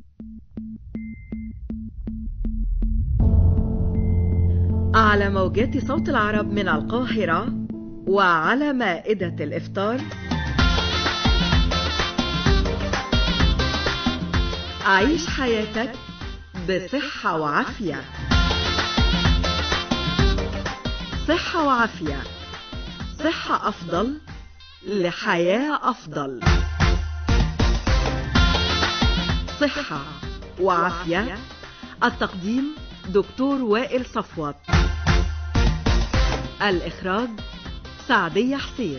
على موجات صوت العرب من القاهرة وعلى مائدة الإفطار عيش حياتك بصحة وعافية صحة وعافية صحة أفضل لحياة أفضل صحة وعافية التقديم دكتور وائل صفوت الإخراج سعدية حسين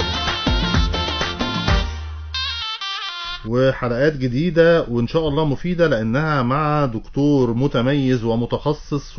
وحلقات جديدة وإن شاء الله مفيدة لأنها مع دكتور متميز ومتخصص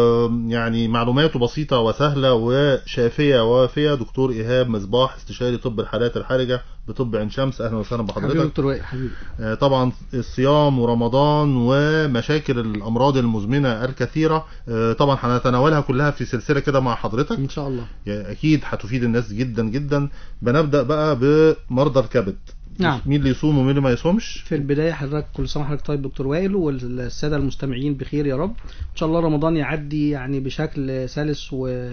ويعني معلوماته بسيطة وسهلة وشافية ووافية دكتور إيهاب مصباح استشاري طب الحالات الحرجة بطب عين شمس أهلا وسهلا حبيبي بحضرتك دكتور وائل حبيبي آه، طبعا الصيام ورمضان ومشاكل الأمراض المزمنة الكثيرة آه، طبعا هنتناولها كلها في سلسلة كده مع حضرتك ان شاء الله يعني أكيد هتفيد الناس جدا جدا بنبدأ بقى بمرضى الكبد نعم. مين اللي يصوم ومين اللي ما يصومش في البدايه حضرتك كل سنه وحضرتك طيب دكتور وائل والساده المستمعين بخير يا رب ان شاء الله رمضان يعدي يعني بشكل سلس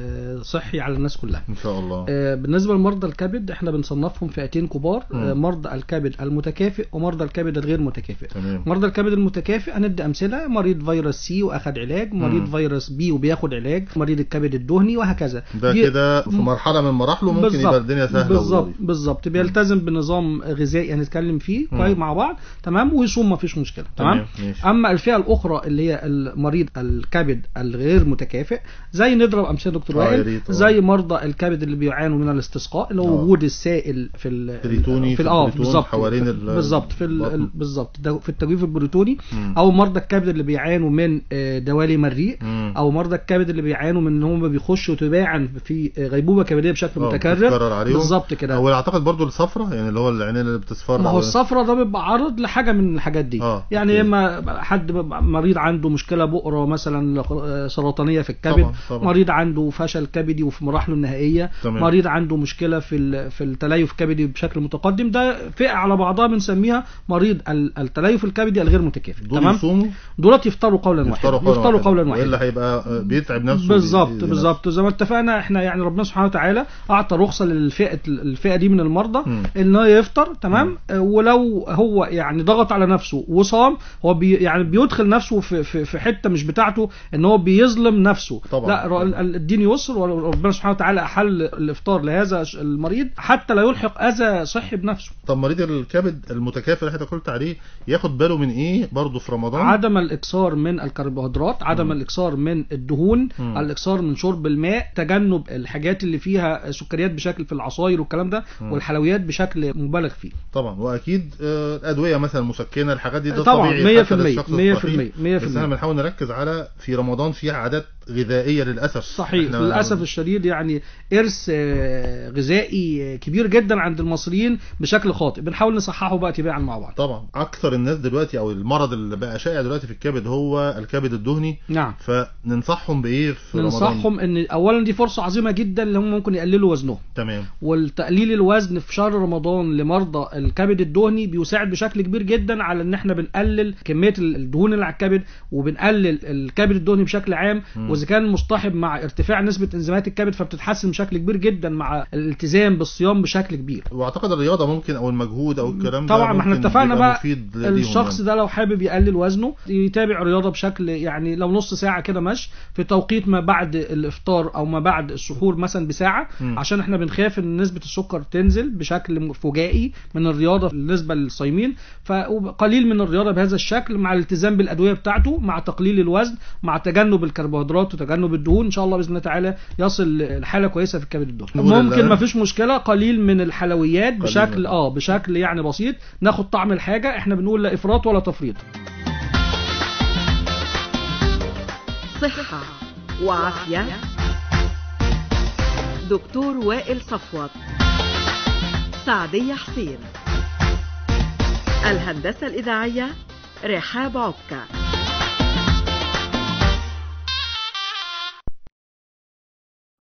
وصحي على الناس كلها إن شاء الله آه، بالنسبه لمرضى الكبد احنا بنصنفهم فئتين كبار مم. آه، مرضى الكبد المتكافئ ومرضى الكبد الغير متكافئ تمام مرضى الكبد المتكافئ هندي امثله مريض فيروس سي واخد علاج مريض مم. فيروس بي وبياخد علاج مريض الكبد الدهني وهكذا ده دي- كده في مرحلة من مراحله ممكن بالظبط، يبقى الدنيا سهلة بالظبط وظريفة. بالظبط بيلتزم بنظام غذائي هنتكلم فيه مم. كويس مع بعض تمام ويصوم ما فيش مشكله تمام تمام ماشي اما الفئه الاخرى اللي هي المريض الكبد الغير متكافئ زي نضرب امثله دكتور آه، يا وائل ريت، آه. زي مرضى الكبد اللي بيعانوا من الاستسقاء اللي آه. هو وجود السائل في ال بريتوني في في ال- اه البريتون بالظبط حوالين ال- بالظبط في ال- البطن. بالظبط ده في التجويف البروتوني مم. او مرضى الكبد اللي بيعانوا من آه، دوالي مريء مم. او مرضى الكبد اللي بيعانوا من ان هم بيخشوا تباعا في غيبوبه كبديه بشكل آه، متكرر بتتكرر عليهم. بالظبط كده هو اعتقد برضو الصفرة يعني اللي هو العينين اللي بتصفر ما هو أو- الصفرة ده بيبقى عرض لحاجة من الحاجات دي آه، يعني أوكي. يا اما حد بيبقى مريض عنده مشكلة بؤرة مثلا آه، سرطانية في الكبد طبعا، طبعا. مريض عنده فشل كبدي وفي مراحله النهائية تمام. مريض عنده مشكلة في ال- في التليف الكبدي بشكل متقدم ده فئة على بعضها بنسميها مريض ال- التليف الكبدي الغير متكافئ دول تمام يصوموا دولت يفطروا قولا واحدا يفطروا قولا يفطروا واحدا. قولا والا واحدا هيبقى آه، بيتعب نفسه بالظبط وبيأذي بالظبط زي ما اتفقنا احنا يعني ربنا سبحانه وتعالى اعطى رخصه للفئه الفئه دي من المرضى مم. ان هو يفطر تمام آه، ولو هو يعني ضغط على نفسه وصام هو بي يعني بيدخل نفسه في, في, في حته مش بتاعته ان هو بيظلم نفسه طبعا. لا ر- ال- الدين يسر وربنا سبحانه وتعالى احل الافطار لهذا المريض حتى لا يلحق اذى صحي بنفسه طب مريض الكبد المتكافئ اللي حضرتك قلت عليه ياخد باله من ايه برضه في رمضان عدم الاكثار من الكربوهيدرات عدم مم. الاكثار من الدهون مم. الاكثار من شرب الماء تجنب الحاجات اللي فيها سكريات بشكل في العصاير والكلام ده مم. والحلويات بشكل مبالغ فيه طبعا واكيد آه، الادويه مثلا مسكنه الحاجات دي ده طبعا طبيعي 100% حتى للشخص 100% الصحي. 100% بس احنا بنحاول نركز على في رمضان في عادات غذائيه للاسف صحيح إحنا- للاسف الشديد يعني ارث آه، غذائي كبير جدا عند المصريين بشكل خاطئ بنحاول نصححه بقى تباعا مع بعض طبعا اكثر الناس دلوقتي او المرض اللي بقى شائع دلوقتي في الكبد هو الكبد الدهني نعم فننصحهم بايه في رمضان ننصحهم ان اولا دي فرصه عظيمه جدا اللي هم ممكن يقللوا وزنهم تمام والتقليل الوزن في شهر رمضان لمرضى الكبد الدهني بيساعد بشكل كبير جدا على ان احنا بنقلل كميه الدهون اللي على الكبد وبنقلل الكبد الدهني بشكل عام مم. واذا كان مصطحب مع ارتفاع نسبه انزيمات الكبد فبتتحسن بشكل كبير جدا مع الالتزام بالصيام بشكل كبير واعتقد الرياضه ممكن او المجهود او الكلام ده طبعا ما احنا ممكن اتفقنا يبقى بقى مفيد ليهم الشخص يعني. ده لو حابب يقلل وزنه يتابع رياضه بشكل يعني لو نص ساعه كده مشي في توقيت ما بعد الافطار او ما بعد السحور مثلا بساعه مم. عشان احنا بنخاف ان نسبه السكر تنزل بشكل فجائي من الرياضه بالنسبه للصايمين فقليل من الرياضه بهذا الشكل مع الالتزام بالادويه بتاعته مع تقليل الوزن مع تجنب الكربوهيدرات وتجنب الدهون ان شاء الله باذن الله تعالى يصل لحاله كويسه في الكبد الدهني نقول ممكن الآن- ما فيش مشكله قليل من الحلويات قليل بشكل من- اه بشكل يعني بسيط ناخد طعم الحاجه احنا بنقول لا افراط ولا تفريط صحة وعافية دكتور وائل صفوت سعدية حسين الهندسة الإذاعية رحاب عكا